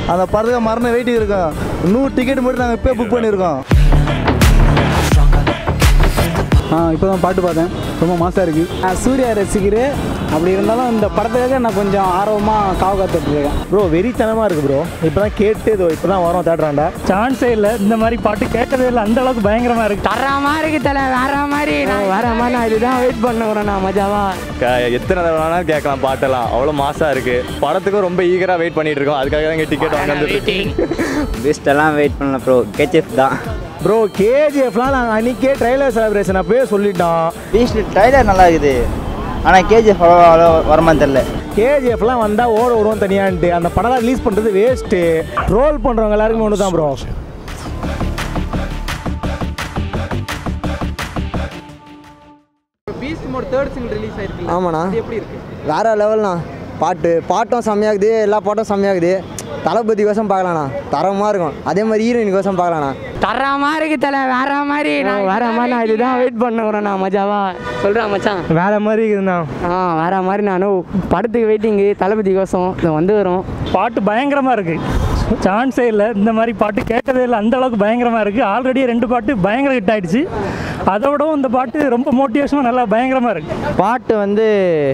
அந்த படத்துக்கு மரண வெயிட்டிங் இருக்கும் நூறு டிக்கெட் மட்டும் நாங்கள் இப்போ புக் பண்ணியிருக்கோம் ஆ இப்போ தான் பாட்டு பார்த்தேன் ரொம்ப மாசாக இருக்குது நான் சூர்யா ரசிகர் அப்படி இருந்தாலும் இந்த படத்துக்காக நான் கொஞ்சம் ஆர்வமாக காவ காத்துட்ருக்கேன் ப்ரோ வெறித்தனமாக இருக்குது ப்ரோ இப்போ தான் கேட்டு இதோ இப்போ தான் வரோம் தேட்டராண்டா சான்ஸே இல்லை இந்த மாதிரி பாட்டு கேட்கவே இல்லை அந்த அளவுக்கு பயங்கரமாக இருக்கு தர மாதிரி இருக்கு தல வேற மாதிரி நான் வேற மாதிரி நான் இதுதான் வெயிட் பண்ணுறேன் நான் மஜாவா எத்தனை தடவை வேணாலும் கேட்கலாம் பாட்டெல்லாம் அவ்வளோ மாசா இருக்கு படத்துக்கும் ரொம்ப ஈகராக வெயிட் பண்ணிட்டு இருக்கோம் அதுக்காக தான் இங்கே டிக்கெட் வாங்க வந்துருக்கு பெஸ்ட் எல்லாம் வெயிட் பண்ணல ப்ரோ கேச்எஃப் தான் ப்ரோ கேஜிஎஃப்லாம் நாங்கள் அன்றைக்கே ட்ரைலர் செலிப்ரேஷன் அப்பயே சொல்லிட்டோம் பீஸ்ட் ட்ரைலர் நல்லா இருக்குது ஆனால் கேஜிஎஃப் அவ்வளோ வரமா தெரில கேஜிஎஃப்லாம் வந்தால் ஓட விடுவோம் தனியான்ட்டு அந்த படம் ரிலீஸ் பண்ணுறது வேஸ்ட்டு ட்ரோல் பண்ணுறவங்க எல்லாருக்குமே ஒன்று தான் bro beast mode third single release ஆயிருக்கு ஆமாண்ணா அது எப்படி இருக்கு வேற லெவல்ண்ணா பாட்டு பாட்டும் செம்மையாகுது எல்லா பாட்டும் செம்மையாகுது தளபதி கோசம் பார்க்கலாண்ணா தரமாக இருக்கும் அதே மாதிரி ஹீரோயின் கோசம் பார்க்கலாண்ணா தர மாதிரி இருக்கு தல வேற மாதிரி நான் வேற மாதிரி நான் இதுதான் வெயிட் பண்ணுறேன் நான் மஜாவா சொல்கிறேன் மச்சான் வேற மாதிரி இருக்குதுண்ணா ஆ வேற மாதிரி நானும் படத்துக்கு வெயிட்டிங்கு தளபதி கோசம் இது வந்து வரும் பாட்டு பயங்கரமாக இருக்கு சான்ஸே இல்லை இந்த மாதிரி பாட்டு கேட்கவே இல்லை அந்த அளவுக்கு பயங்கரமாக இருக்குது ஆல்ரெடி ரெண்டு பாட்டு பயங்கர ஹிட் ஆயிடுச்சு அதை விடவும் இந்த பாட்டு ரொம்ப மோட்டிவேஷனாக நல்லா பயங்கரமாக இருக்குது பாட்டு வந்து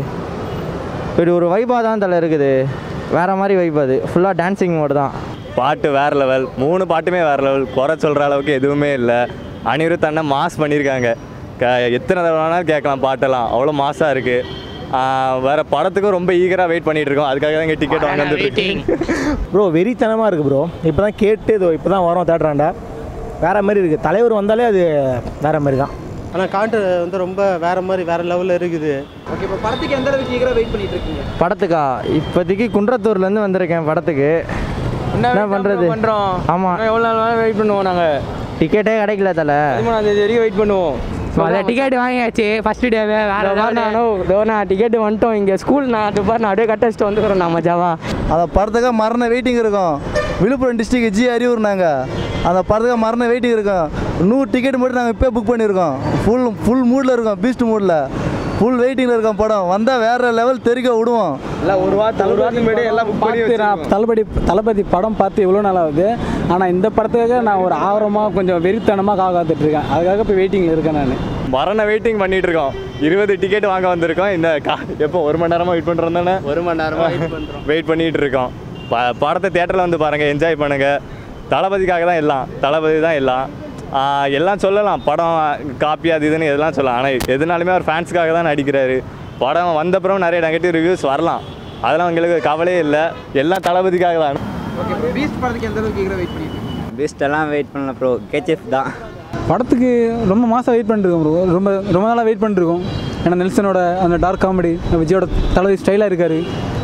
இப்படி ஒரு வைபாக தான் தலை இருக்குது வேற மாதிரி வைப் அது ஃபுல்லாக டான்ஸிங் மோடு தான் பாட்டு வேற லெவல் மூணு பாட்டுமே வேற லெவல் குறை சொல்கிற அளவுக்கு எதுவுமே இல்லை அனிருத் அண்ணன் மாஸ் பண்ணியிருக்காங்க க எத்தனை தடவை வேணாலும் கேட்கலாம் பாட்டெல்லாம் அவ்வளோ மாசாக இருக்குது வேற படத்துக்கும் ரொம்ப ஈகராக வெயிட் பண்ணிட்டு இருக்கோம் அதுக்காக தான் இங்கே டிக்கெட் வாங்க வந்துருக்கு ப்ரோ வெறித்தனமாக இருக்குது ப்ரோ இப்போ தான் கேட்டு இதோ இப்போ தான் வரோம் தேட்டராண்டா வேற மாதிரி இருக்குது தலைவர் வந்தாலே அது வேற மாதிரி தான் ஆனால் கான்ட்ரு வந்து ரொம்ப வேற மாதிரி வேற லெவலில் இருக்குது ஓகே இப்போ படத்துக்கு எந்த அளவுக்கு ஈகரா வெயிட் பண்ணிட்டு இருக்கீங்க படத்துக்கா இப்போதைக்கு குன்றத்தூர்லேருந்து வந்திருக்கேன் படத்துக்கு என்ன பண்ணுறது பண்றோம் ஆமாம் எவ்வளோ நாள் வெயிட் பண்ணுவோம் நாங்க டிக்கெட்டே கிடைக்கல தலை பதிமூணாம் தேதி வரைக்கும் வெயிட் பண்ணுவோம் அதான் டிக்கெட் வாங்கியாச்சு ஃபர்ஸ்ட் டேவே வேற நானும் இதோ நான் டிக்கெட் வந்துட்டோம் இங்கே ஸ்கூல் நான் அது பாரு நான் அப்படியே கட்ட வச்சுட்டு வந்துக்கிறேன் நான் மஜாவா அந்த படத்துக்காக மரண வெயிட்டிங் இருக்கும் விழுப்புரம் டிஸ்ட்ரிக்ட் ஜி அரியூர் நாங்கள் அந்த படத்துக்காக மரண வெயிட்டிங் இருக்கும் நூறு டிக்கெட் மட்டும் நாங்கள் இப்போ புக் பண்ணியிருக்கோம் ஃபுல் ஃபுல் மூடில் இருக்கோம் பீஸ்ட் மூடில் ஃபுல் வெயிட்டிங்கில் இருக்கோம் படம் வந்தால் வேற லெவல் தெறிக்க விடுவோம் எல்லாம் ஒரு வாரம் ஒரு வாரத்துக்கு முன்னாடி எல்லாம் புக் பண்ணி பார்த்து நான் தளபதி தளபதி படம் பார்த்து எவ்வளோ நாள் ஆகுது ஆனால் இந்த படத்துக்காக நான் ஒரு ஆர்வமாக கொஞ்சம் வெறித்தனமாக காவ காத்துட்ருக்கேன் அதுக்காக இப்போ வெயிட்டிங்கில் இருக்கேன் நான் மரண வெயிட்டிங் பண்ணிட்டு இருக்கோம் இருபது டிக்கெட் வாங்க வந்திருக்கோம் இந்த கா எப்போ ஒரு மணி நேரமாக வெயிட் பண்ணுறோம் தானே ஒரு மணி நேரமாக வெயிட் பண்ணுறோம் வெயிட் பண்ணிட்டு இருக்கோம் ப படத்தை தேட்டரில் வந்து பாருங்கள் என்ஜாய் பண்ணுங்கள் தளபதிக்காக தான் எல்லாம் தளபதி தான் எல்லாம் ஆஹ் எல்லாம் சொல்லலாம் படம் காப்பி அது இதுன்னு எதெல்லாம் சொல்லலாம் ஆனால் எதுனாலுமே அவர் ஃபேன்ஸுக்காக தான் நடிக்கிறாரு படம் வந்தப்புறம் நிறைய நெகட்டிவ் ரிவ்யூஸ் வரலாம் அதெல்லாம் எங்களுக்கு கவலையே இல்லை எல்லாம் தளபதிக்காக தான் ஓகே ப்ரோ பீஸ்ட் படத்துக்கு எந்த அளவுக்கு ஈகரா வெயிட் பண்ணிட்டு இருக்கீங்க பெஸ்ட் எல்லாம் வெயிட் பண்ணல ப்ரோ கேச்எஃப் தான் படத்துக்கு ரொம்ப மாதம் வெயிட் பண்ணிருக்கோம் ப்ரோ ரொம்ப ரொம்ப நாளாக வெயிட் பண்ணிருக்கோம் ஏன்னா நெல்சனோட அந்த டார்க் காமெடி விஜயோட தளபதி ஸ்டைலாக இருக்கார்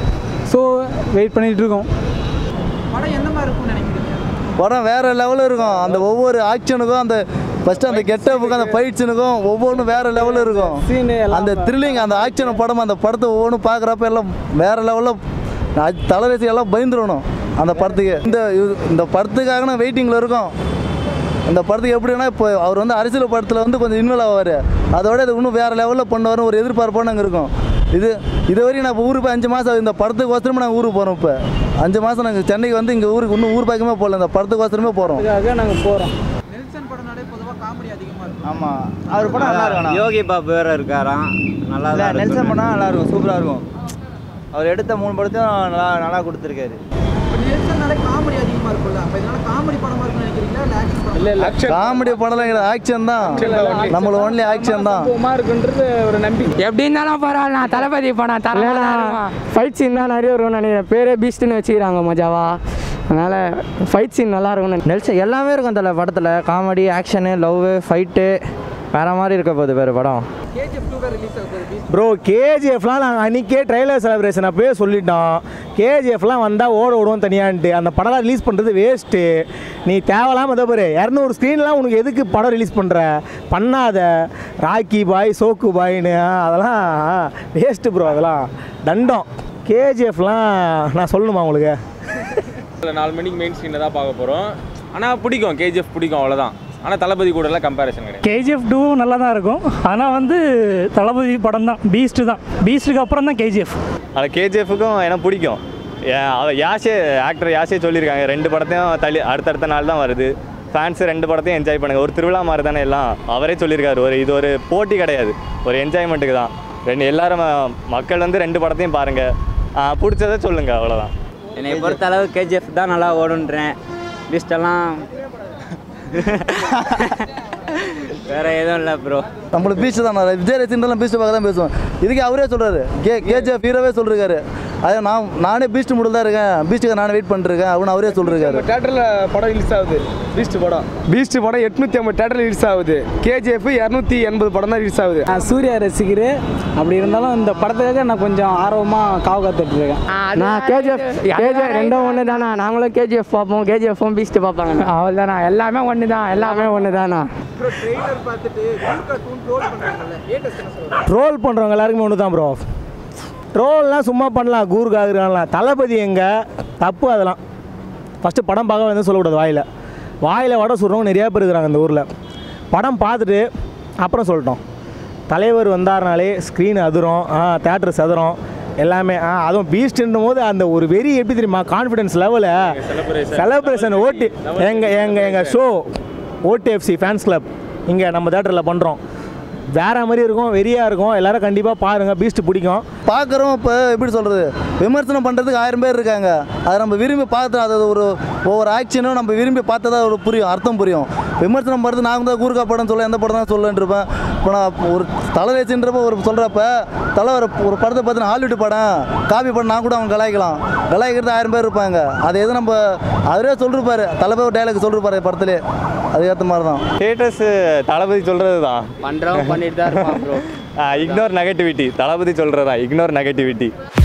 ஸோ வெயிட் பண்ணிகிட்டு இருக்கோம் படம் எந்த மாதிரி இருக்கும்னு நினைக்கிறீங்க படம் வேற லெவலில் இருக்கும் அந்த ஒவ்வொரு ஆக்ஷனுக்கும் அந்த ஃபஸ்ட்டு அந்த கெட்டப்புக்கும் அந்த ஃபைட்ஸனுக்கும் ஒவ்வொன்றும் வேற லெவலில் இருக்கும் சீனு அந்த த்ரில்லிங் அந்த ஆக்ஷன் படம் அந்த படத்தை ஒவ்வொன்றும் பார்க்குறப்ப எல்லாம் வேற லெவலில் தலைரசி எல்லாம் பயந்துடணும் அந்த படத்துக்கு இந்த இது- இந்த படத்துக்காக நான் வெயிட்டிங்கில் இருக்கோம் இந்த படத்துக்கு எப்படின்னா இப்போ அவர் வந்து அரசியல் படத்தில் வந்து கொஞ்சம் இன்வால்வ் ஆவார் அதோட இது இன்னும் வேறு லெவலில் பண்ணுவார்னு ஒரு எதிர்பார்ப்போடு நாங்கள் இருக்கோம் இது இது வரையும் நான் இப்போ ஊருக்கு போய் அஞ்சு மாதம் ஆகுது இந்த படத்துக்கு ஒசரமே நாங்கள் ஊருக்கு போகிறோம் இப்போ அஞ்சு மாதம் நாங்கள் சென்னைக்கு வந்து இங்கே ஊருக்கு இன்னும் ஊர் பக்கமே போகல இந்த படத்துக்கு ஒசரமே போகிறோம் அதுக்காக நாங்கள் போகிறோம் நெல்சன் படம்னாலே பொதுவாக காமெடி அதிகமாக இருக்கும் ஆமாம் அவர் படம் நல்லா இருக்கும் யோகி பாபு வேற இருக்காராம் நல்லா தான் நெல்சன் படம் நல்லா இருக்கும் சூப்பராக இருக்கும் அவர் எடுத்த மூணு படத்தையும் நல்லா நல்லா கொடுத்துருக்காரு இப்போ நெல்சன்னாலே காமெடி அதிகமாக இருக்கும்ல அப்போ இதனால காமெடி படமாக இருக்கும்னு நினைக்கிறீங்களா இல்லை ஆக்ஷன் படம் இல்லை இல்லை காமெடி படம்லாம் கிடையாது ஆக்ஷன் தான் நம்மள ஒன்லி ஆக்ஷன் தான் சும்மா இருக்குன்றது ஒரு நம்பிக்கை எப்படி இருந்தாலும் பரவாயில்ல நான் தளபதி படம் தரலா ஃபைட் சீன் தான் நிறைய வரும்னு நினைக்கிறேன் பேரே பீஸ்ட்னு வச்சுக்கிறாங்க மஜாவா அதனால் ஃபைட் சீன் நல்லா இருக்கும்னு நெல்சன் எல்லாமே இருக்கும் தல படத்தில் காமெடி ஆக்ஷனு லவ் ஃபைட்டு வேற மாதிரி இருக்க போகுது வேறு படம் கேஜிஎஃப் டூ ரிலீஸ் ஆகுது பீஸ்ட் ப்ரோ கேஜிஎஃப்லாம் நாங்கள் அன்றைக்கே ட்ரைலர் செலிப்ரேஷன் அப்பயே சொல்லிட்டோம் கேஜிஎஃப்லாம் வந்தால் ஓட விடுவோம் தனியான்ட்டு அந்த படம்லாம் ரிலீஸ் பண்ணுறது வேஸ்ட்டு நீ தேவையில்லாமல் இதை பாரு இரநூறு ஸ்க்ரீன்லாம் உனக்கு எதுக்கு படம் ரிலீஸ் பண்ணுற பண்ணாத ராக்கி பாய் சோக்கு பாய்னு அதெல்லாம் வேஸ்ட்டு ப்ரோ அதெல்லாம் தண்டம் கேஜிஎஃப்லாம் நான் சொல்லணுமா உங்களுக்கு நாலு மணிக்கு மெயின் ஸ்க்ரீனில் தான் பார்க்க போகிறோம் ஆனால் பிடிக்கும் கேஜிஎஃப் பிடிக்கும் அவ்வளோதான் ஆனால் தளபதி கூடலாம் கம்பேரிசன் கிடையாது கேஜிஎஃப் டூ நல்லா தான் இருக்கும் ஆனால் வந்து தளபதி படம் தான் பீஸ்ட்டு தான் பீஸ்ட்டுக்கு அப்புறம் தான் கேஜிஎஃப் ஆனால் கேஜிஎஃப்க்கும் எனக்கு பிடிக்கும் ஏன் அவ யாஷே ஆக்டர் யாஷே சொல்லியிருக்காங்க ரெண்டு படத்தையும் தள்ளி அடுத்தடுத்த நாள் தான் வருது ஃபேன்ஸ் ரெண்டு படத்தையும் என்ஜாய் பண்ணுங்க ஒரு திருவிழா மாதிரி தானே எல்லாம் அவரே சொல்லியிருக்காரு ஒரு இது ஒரு போட்டி கிடையாது ஒரு என்ஜாய்மெண்ட்டுக்கு தான் ரெண்டு எல்லாரும் ம- மக்கள் வந்து ரெண்டு படத்தையும் பாருங்க ஆ, பிடிச்சதை சொல்லுங்க அவ்வளோதான் என்னை பொறுத்த அளவு கேஜிஎஃப் தான் நல்லா ஓடுன்றேன் லிஸ்டெல்லாம் வேற எதுவும் இல்லை ப்ரோ நம்மளுக்கு பீச் தான் நான் விஜய் ரசிகர்லாம் பீச் பார்க்க தான் பேசுவோம் இதுக்கு அவரே சொல்கிறாரு கே கேஜிஎஃப் ஹீரோவே சொல்லிருக்காரு அதே நான் நானே பீச் முடில் தான் இருக்கேன் பீச்சுக்கு நானே வெயிட் பண்ணிருக்கேன் அப்படின்னு அவரே சொல்லிருக்காரு தேட்டரில் படம் ரிலீஸ் ஆகுது பீஸ்ட் படம் பீஸ்ட் படம் எட்நூற்றி ஐம்பது தேட்டரில் ரிலீஸ் ஆகுது கேஜிஎஃப் இரநூத்தி எண்பது படம் தான் ரிலீஸ் ஆகுது நான் சூர்யா ரசிகர் அப்படி இருந்தாலும் இந்த படத்துக்காக நான் கொஞ்சம் ஆர்வமாக காவு காத்துட்டு இருக்கேன் நான் கேஜிஎஃப் கேஜிஎஃப் ரெண்டும் ஒன்று தானா நாங்களும் கேஜிஎஃப் பார்ப்போம் கேஜிஎஃப்பும் பீஸ்ட் பார்ப்பாங்க அவள் தானா எல்லாமே ஒன்று தான் எல்லாமே ஒன்று தானா ட்ரெய்லர் பார்த்துட்டு குறுக்கா டூன் ட்ரோல் பண்ணுறாங்கல்ல லேட்டஸ்ட் என்ன சொல்கிறாங்க ட்ரோல் பண்ணுறவங்க எல்லாருக்குமே ஒன்று தான் ப்ரோ ட்ரோல்லாம் சும்மா பண்ணலாம் கூறுக்காகலாம் தளபதி எங்கே தப்பு அதெல்லாம் ஃபஸ்ட்டு படம் பார்க்க வந்து சொல்லக்கூடாது வாயில் வாயில் வடை சுடுறவங்க நிறையா பேர் இருக்கிறாங்க இந்த ஊரில் படம் பார்த்துட்டு அப்புறம் சொல்லிட்டோம் தலைவர் வந்தாருனாலே ஸ்க்ரீன் அதிரும் ஆ தேட்டர் சதுரம் எல்லாமே ஆ அதுவும் பீஸ்ட்ன்னும் போது அந்த ஒரு வெறி எப்படி தெரியுமா கான்ஃபிடன்ஸ் லெவலில் செலப்ரேஷன் ஓட்டி எங்கள் எங்கள் எங்கள் ஷோ ஓடிஎஃப்சி ஃபேன்ஸ் கிளப் இங்கே நம்ம தேட்டரில் பண்ணுறோம் வேற மாதிரி இருக்கும் வெறியாக இருக்கும் எல்லாரும் கண்டிப்பாக பாருங்கள் பீஸ்ட் பிடிக்கும் பார்க்குறோம் இப்போ எப்படி சொல்கிறது விமர்சனம் பண்ணுறதுக்கு ஆயிரம் பேர் இருக்காங்க அதை நம்ம விரும்பி பார்த்து அது ஒரு ஒவ்வொரு ஆக்ஷனும் நம்ம விரும்பி பார்த்தா ஒரு புரியும் அர்த்தம் புரியும் விமர்சனம் பண்ணுறது நான் தான் கூறுக்கா படம் சொல்ல எந்த படம் தான் சொல்லன்னு இருப்பேன் இப்போ நான் ஒரு தலை வச்சுன்றப்ப ஒரு சொல்கிறப்ப தலை ஒரு ஒரு படத்தை பார்த்து ஹாலிவுட் படம் காப்பி படம் நான் கூட அவங்க கலாய்க்கலாம் கலாய்க்கிறது ஆயிரம் பேர் இருப்பாங்க அதை எது நம்ம அவரே சொல்லிருப்பாரு தலைவர் ஒரு டைலாக் சொல்லிருப்பாரு படத்துலேயே அதுக்கேற்ற மாதிரி தான் ஸ்டேட்டஸ் தளபதி சொல்கிறது தான் பண்ணுறவங்க பண்ணிட்டு தான் இருப்பான் ப்ரோ இக்னோர் நெகட்டிவிட்டி தளபதி சொல்கிறது தான் இக்னோர் நெகட்டிவிட்டி